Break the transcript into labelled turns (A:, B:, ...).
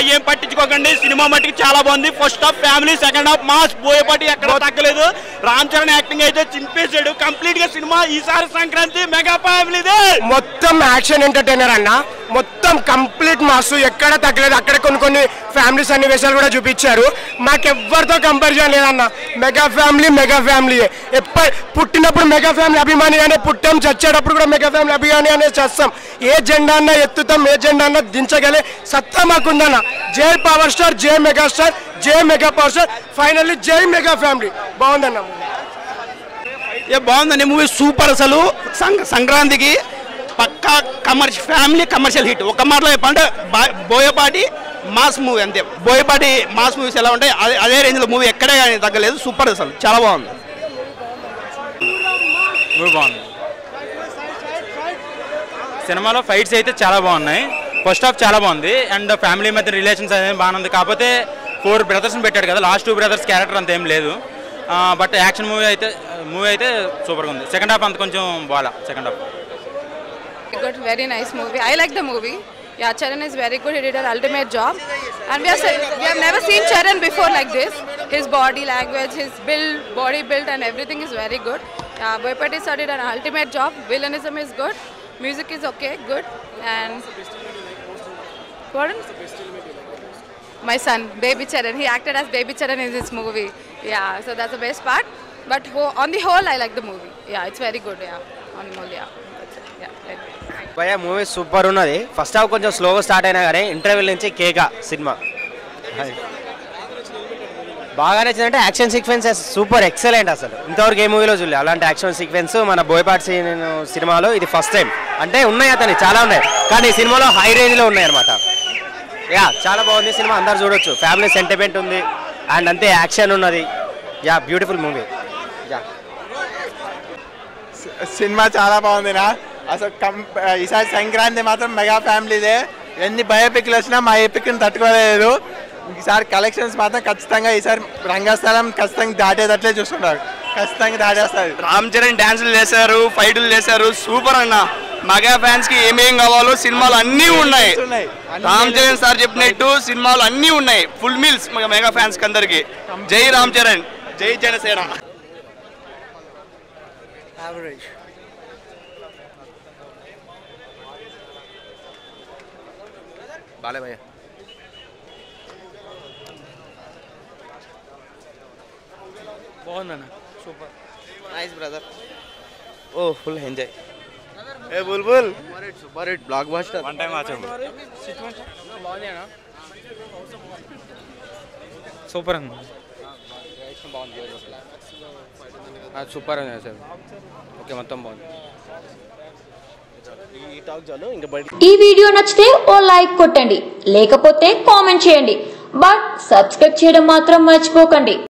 A: ఏం పట్టించుకోకండి సినిమా మట్టికి చాలా బాగుంది first half family second half mass Boyapati ఎక్కడ తగ్గలేదు రామ్ చరణ్ యాక్టింగ్ అయితే చింపేశాడు కంప్లీట్ గా సినిమా ఈసారి సంక్రాంతి మెగా ఫ్యామిలీదే
B: మొత్తం యాక్షన్ ఎంటర్టైనర్ అన్న మొత్తం కంప్లీట్ మాస్ ఎక్కడ తగ్గలేదు అక్కడ కొన్ని కొన్ని ఫ్యామిలీ సన్నివేశాలు కూడా చూపించారు మాకెవ్వరితో కంపారిజన్ లేదన్న మెగా ఫ్యామిలీ మెగా ఫ్యామిలీ ఎప్పటి పుట్టినప్పుడు మెగా ఫ్యామిలీ అభిమాని అనే పుట్టాం చచ్చేటప్పుడు కూడా మెగా ఫ్యామిలీ అభిమాని అనే చేస్తాం ఏ జెండా అన్నా ఎత్తుతాం ఏ జెండా అన్నా దించగలే సత్తా మాకుందన్న జై పవర్ స్టార్ జై మెగా స్టార్ జై మెగా పవర్ స్టార్ ఫైనల్లీ జై మెగా ఫ్యామిలీ బాగుందన్న
A: ఏ బాగుందండి మూవీ సూపర్ అసలు సం- సంక్రాంతికి పక్కా కమర్షియల్ ఫ్యామిలీ కమర్షియల్ హిట్ ఒక మాటలో చెప్పాలంటే బా- బోయపాటి మాస్ మూవీ అంతే బోయపాటి మాస్ మూవీస్ ఎలా ఉంటాయి అదే అదే రేంజ్లో మూవీ ఎక్కడే కానీ తగ్గలేదు సూపర్ అసలు చాలా బాగుంది
C: మూవీ బాగుంది సినిమాలో ఫైట్స్ అయితే చాలా బాగున్నాయి ఫస్ట్ హాఫ్ చాలా బాగుంది అండ్ ఫ్యామిలీ మధ్య రిలేషన్స్ అనేది బాగానే ఉంది కాకపోతే ఫోర్ బ్రదర్స్ని పెట్టాడు కదా లాస్ట్ టూ బ్రదర్స్ క్యారెక్టర్ అంత ఏం లేదు బట్ యాక్షన్ మూవీ అయితే మూవీ అయితే సూపర్గా ఉంది సెకండ్ హాఫ్ అంత కొంచెం బాగా second half
D: good, very nice movie. I like the movie. Yeah, Charan is very good. He did an ultimate job, and we are we have never seen Charan before like this. His body language, his build, body build, and everything is very good. Yeah, Boypati sir did an ultimate job. Villainism is good. Music is okay, good, and pardon? My son, Baby Charan. He acted as Baby Charan in this movie. Yeah, so that's the best part. But ho- on the whole, I like the movie. Yeah, it's very good. Yeah, on the whole, yeah. That's it. Yeah. very good.
E: భయ movie super ఉన్నది first half కొంచెం స్లోగా start అయినా కానీ interval నుంచి కేక cinema బాగా నచ్చిందంటే యాక్షన్ సీక్వెన్సెస్ సూపర్ ఎక్సలెంట్ అసలు ఇంతవరకు ఏ మూవీలో చూడలేదు అలాంటి యాక్షన్ సీక్వెన్స్ మన బోయపాటి సీన్ సినిమాలో ఇది ఫస్ట్ టైం అంటే ఉన్నాయి అతని చాలా ఉన్నాయి కానీ ఈ సినిమాలో హై రేంజ్లో ఉన్నాయి అనమాట యా చాలా బాగుంది సినిమా అందరు చూడొచ్చు ఫ్యామిలీ సెంటిమెంట్ ఉంది అండ్ అంతే యాక్షన్ ఉన్నది yeah beautiful movie yeah
F: cinema చాలా బాగుంది నా అసలు కం ఈసారి సంక్రాంతి మాత్రం మెగా ఫ్యామిలీదే ఎన్ని బయోపిక్లు వచ్చినా మా ఎపిక్ని తట్టుకోలేదు ఈసారి కలెక్షన్స్ మాత్రం ఖచ్చితంగా ఈసారి రంగస్థలం ఖచ్చితంగా దాటేటట్లే చూస్తున్నారు ఖచ్చితంగా దాటేస్తారు
A: రామ్ చరణ్ డాన్సులు చేశారు ఫైటులు చేశారు సూపర్ అన్న మగా ఫ్యాన్స్ కి ఏమేం కావాలో సినిమాలు అన్నీ ఉన్నాయి
F: ఉన్నాయి. అన్ని
A: రామ్ చరణ్ సార్ చెప్పినట్టు సినిమాలు అన్నీ ఉన్నాయి ఫుల్ మీల్స్ మెగా ఫ్యాన్స్ కి అందరికి జై రామ్ చరణ్ జై జనసేన
E: బాలే భయ్య
C: బాగుందన్న super
E: nice brother oh full enjoy
F: ఏ బుల్బుల్
E: super hit blockbuster
C: one time watch super అండి సూపర్ అని సార్ ఓకే మొత్తం బాగుంది
E: ఈ టాక్ చాలు ఇంకా బయట
G: ఈ వీడియో నచ్చితే ఓ లైక్ కొట్టండి లేకపోతే కామెంట్ చేయండి బట్ సబ్స్క్రైబ్ చేయడం మాత్రం మర్చిపోకండి